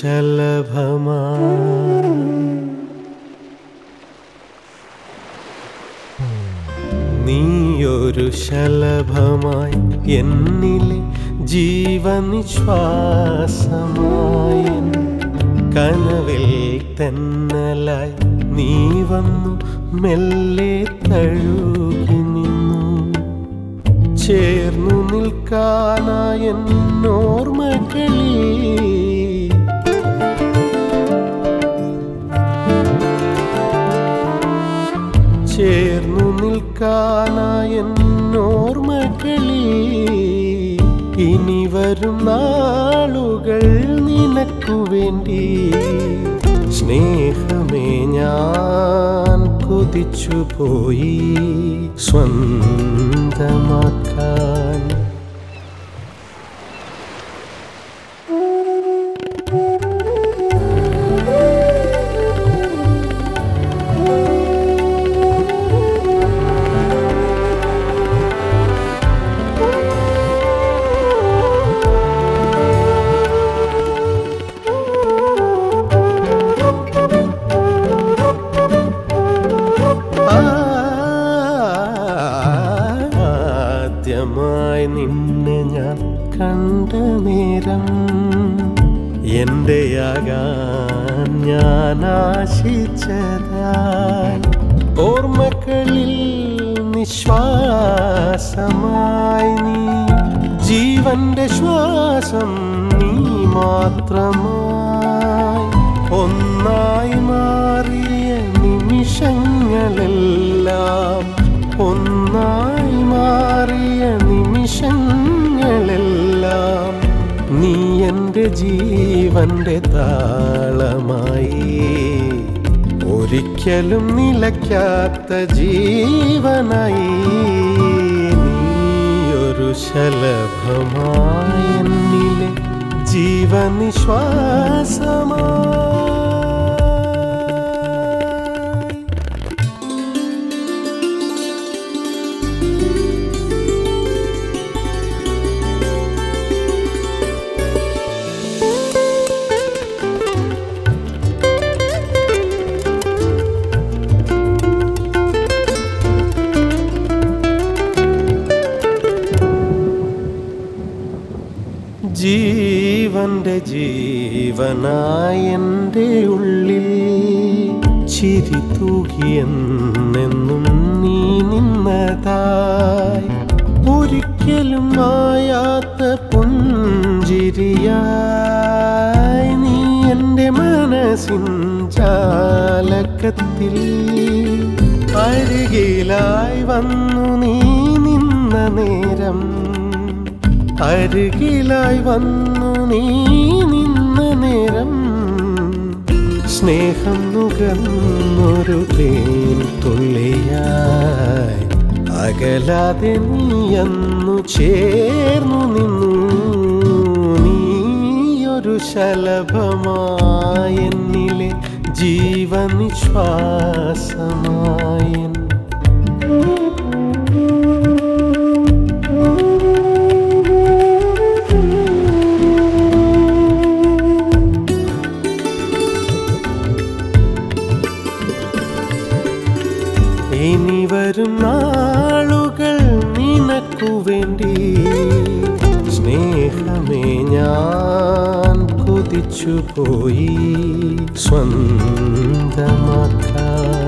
ശലഭമാ നീയൊരു ശലഭമായി എന്നിലെ ജീവനിശ്വാസമായി കനവിൽ തെന്നലായി നീ വന്നു മെല്ലെ തഴുകി നിന്നു ചേർന്നു നിൽക്കാനായ എന്നോർമ്മകളിൽ ചേർന്നു നിൽക്കാനായ എന്നോർമ്മകളിൽ ഇനി വരും നാളുകൾ നിനക്കു വേണ്ടി സ്നേഹമേ ഞാൻ കൊതിച്ചു പോയി സ്വന്തമാക്കാൻ ആദ്യമായി നിന്നെ ഞാൻ കണ്ട നേരം എന്റെയാകാൻ ഞാൻ ആശിച്ചതായി ഓർമ്മകളിൽ നിശ്വാസമായി നീ ജീവന്റെ ശ്വാസം നീ മാത്രമായി ഒന്നായി മാറിയ നിമിഷങ്ങളെല്ലാം ഒന്നായി മാറിയ നിമിഷങ്ങളെല്ലാം നീ എൻ്റെ ജീവന്റെ താളമായി ഒരിക്കലും നിലയ്ക്കാത്ത ജീവനായി നീയൊരു ശലഭമായി എന്നിലെ ജീവനിശ്വാസമായി ജീവന്റെ ജീവനായ എൻ്റെ ഉള്ളിൽ ചിരി തൂകിയെന്നെന്നും നീ നിന്നതായി ഒരിക്കലും മായാത്ത പുഞ്ചിരിയായി നീ എൻ്റെ മനസ്സിൻ ജാലകത്തിൽ അരികിലായി വന്നു നീ നിന്ന നേരം അരികിലായി വന്നു നീ നിന്ന നേരം സ്നേഹം നുകർന്നൊരു തേൻ തുള്ളിയായി അകലാതെ നീയന്നു ചേർന്നു നിന്നു നീയൊരു ശലഭമായി എന്നിലെ ജീവനിശ്വാസമായൻ ഇനി വരും നാളുകൾ നിനക്കു വേണ്ടി സ്നേഹമേ ഞാൻ കൊതിച്ചു പോയി സ്വന്തമാക്കാൻ